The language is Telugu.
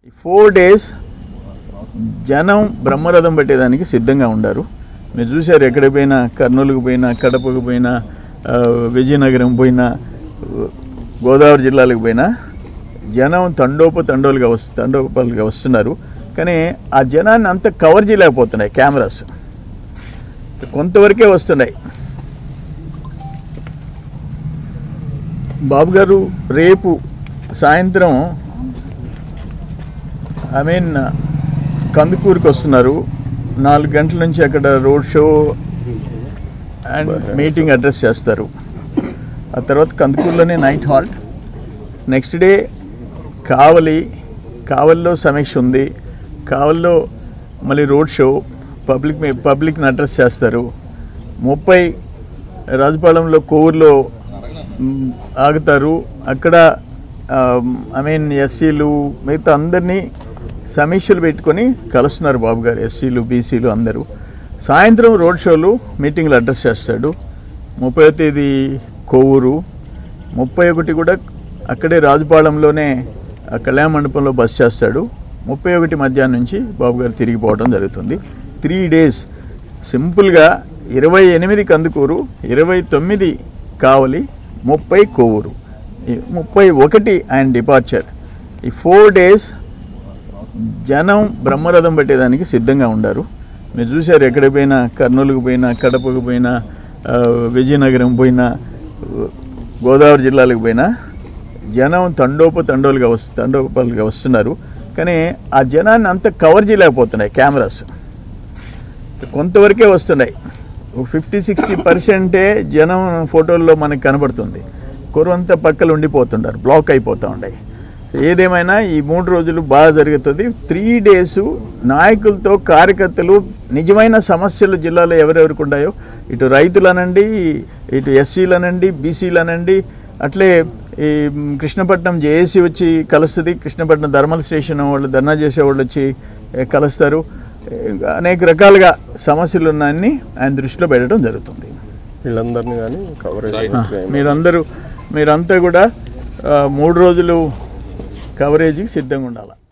ఫోర్ డేస్ జనం బ్రహ్మరథం పట్టేదానికి సిద్ధంగా ఉండారు మీరు చూశారు ఎక్కడ పోయినా కర్నూలుకు పోయినా కడపకు పోయినా ఆ, విజయనగరం పోయినా ఆ, గోదావరి జిల్లాలకు పోయినా జనం తండోప తండోలుగా వస్తు తండోపాలుగా వస్తున్నారు కానీ ఆ జనాన్ని అంత కవర్ చేయలేకపోతున్నాయి కెమెరాస్ కొంతవరకే వస్తున్నాయి బాబు గారు రేపు సాయంత్రం ఐ మీన్ కందుకూరుకి వస్తున్నారు నాలుగు గంటల నుంచి అక్కడ road show and meeting address చేస్తారు ఆ తర్వాత కందుకూరులోనే night halt next day Kavali కావలిలో సమీక్ష ఉంది కావలిలో మళ్ళీ రోడ్ షో పబ్లిక్ పబ్లిక్ని అడ్రస్ చేస్తారు ముప్పై రాజపాలెంలో కోవూరులో మ్, ఆగుతారు అక్కడ ఐ మీన్ ఎస్సీలు మిగతా అందరినీ సమీక్షలు పెట్టుకొని కలుస్తున్నారు బాబు గారు ఎస్సీలు బీసీలు అందరూ సాయంత్రం రోడ్ షోలు మీటింగ్లు అడ్రస్ చేస్తాడు ముప్పై తేదీ కోవూరు ముప్పై ఒకటి కూడా అక్కడే రాజుపాలెంలోనే ఆ కళ్యాణ మండపంలో బస్ చేస్తాడు ముప్పై ఒకటి మధ్యాహ్నం నుంచి బాబు గారు తిరిగిపోవడం జరుగుతుంది త్రీ డేస్ సింపుల్గా ఇరవై ఎనిమిది కందుకూరు ఇరవై తొమ్మిది కావలి ముప్పై కోవూరు ఈ ముప్పై ఒకటి ఆయన డిపార్చర్ ఈ ఫోర్ డేస్ జనం బ్రహ్మరథం పట్టేదానికి సిద్ధంగా ఉండారు మీరు చూశారు ఎక్కడ పోయినా కర్నూలుకు పోయినా కడపకు పోయినా ఆ, విజయనగరం పోయినా ఆ, గోదావరి జిల్లాలకు పోయినా జనం తండోప తండోలుగా వస్తు తండోపాలుగా వస్తున్నారు కానీ ఆ జనాన్ని అంత కవర్ చేయలేకపోతున్నాయి కెమెరాస్ కొంతవరకే వస్తున్నాయి ఫిఫ్టీ సిక్స్టీ పర్సెంటే జనం ఫోటోల్లో మనకు కనబడుతుంది కురవంతా పక్కలు ఉండిపోతుంటారు బ్లాక్ అయిపోతూ ఉన్నాయి ఏదేమైనా ఈ మూడు రోజులు బాగా జరుగుతుంది త్రీ డేస్ నాయకులతో కార్యకర్తలు నిజమైన సమస్యలు జిల్లాలో ఎవరెవరికి ఉన్నాయో ఇటు రైతులనండి ఇటు ఎస్సీలనండి బీసీలనండి అట్లే ఈ మ్, కృష్ణపట్నం జేఏసీ వచ్చి కలుస్తుంది కృష్ణపట్నం థర్మల్ స్టేషన్ వాళ్ళు ధర్నా చేసే వాళ్ళు వచ్చి ఏ, కలుస్తారు ఏ, అనేక రకాలుగా సమస్యలు ఉన్నాయని ఆయన దృష్టిలో పెట్టడం జరుగుతుంది వీళ్ళందరినీ కానీ కవరేజ్ మీరందరూ మీరంతా కూడా ఆ, మూడు రోజులు కవరేజీకి సిద్ధంగా ఉండాలి